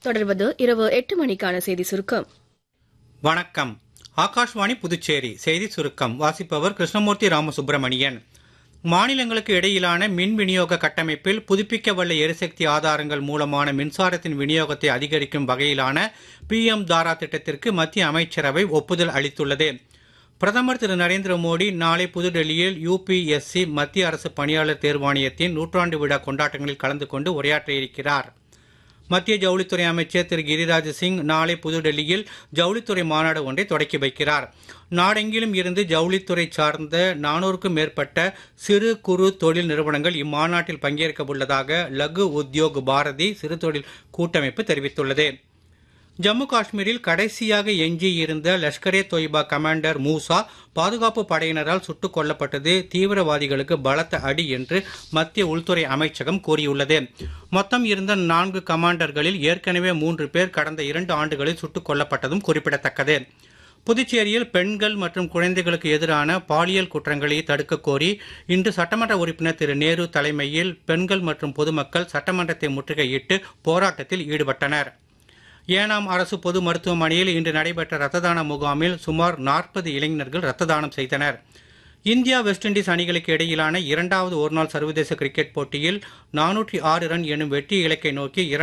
தொடர்வது இரவு எட்டு மணிக்கான செய்தி சுருக்கம் வணக்கம் ஆகாஷ்வாணி புதுச்சேரி செய்தி சுருக்கம் வாசிப்பவர் கிருஷ்ணமூர்த்தி ராமசுப்பிரமணியன் மாநிலங்களுக்கு இடையிலான மின் விநியோக கட்டமைப்பில் புதுப்பிக்கவல்ல எரிசக்தி ஆதாரங்கள் மூலமான மின்சாரத்தின் விநியோகத்தை அதிகரிக்கும் வகையிலான பி எம் தாரா திட்டத்திற்கு மத்திய அமைச்சரவை ஒப்புதல் அளித்துள்ளது பிரதமர் திரு நரேந்திர மோடி நாளை புதுடெல்லியில் யுபிஎஸ்சி மத்திய அரசு பணியாளர் தேர்வாணையத்தின் நூற்றாண்டு விழா கொண்டாட்டங்களில் கலந்து கொண்டு உரையாற்ற இருக்கிறார் மத்திய ஜவுளித்துறை அமைச்சர் திரு கிரிராஜ் சிங் நாளை புதுடெல்லியில் ஜவுளித்துறை மாநாடு ஒன்றை தொடக்கி வைக்கிறார் நாடெங்கிலும் இருந்து ஜவுளித்துறை சார்ந்த நானூறுக்கும் மேற்பட்ட சிறு குறு தொழில் நிறுவனங்கள் இம்மாநாட்டில் பங்கேற்க உள்ளதாக லகு உத்யோக் பாரதி சிறு தொழில் கூட்டமைப்பு தெரிவித்துள்ளது ஜம்மு காஷ்மீரில் கடைசியாக எஞ்சியிருந்த லஷ்கரே தொய்பா கமாண்டர் மூசா பாதுகாப்பு படையினரால் சுட்டுக் கொல்லப்பட்டது தீவிரவாதிகளுக்கு பலத்த அடி என்று மத்திய உள்துறை அமைச்சகம் கூறியுள்ளது மொத்தம் இருந்த நான்கு கமாண்டர்களில் ஏற்கனவே மூன்று பேர் கடந்த இரண்டு ஆண்டுகளில் சுட்டுக் கொல்லப்பட்டதும் குறிப்பிடத்தக்கது புதுச்சேரியில் பெண்கள் மற்றும் குழந்தைகளுக்கு எதிரான பாலியல் குற்றங்களை தடுக்க கோரி இன்று சட்டமன்ற உறுப்பினர் திரு நேரு தலைமையில் பெண்கள் மற்றும் பொதுமக்கள் சட்டமன்றத்தை முற்றுகையிட்டு போராட்டத்தில் ஈடுபட்டனர் ஏனாம் அரசு பொது மருத்துவமனையில் இன்று நடைபெற்ற ரத்த தான முகாமில் சுமார் நாற்பது இளைஞர்கள் ரத்த தானம் செய்தனர் இந்தியா வெஸ்ட் இண்டீஸ் அணிகளுக்கு இடையிலான இரண்டாவது ஒருநாள் சர்வதேச கிரிக்கெட் போட்டியில் நானூற்றி ஆறு ரன் எனும் வெற்றி இலக்கை நோக்கி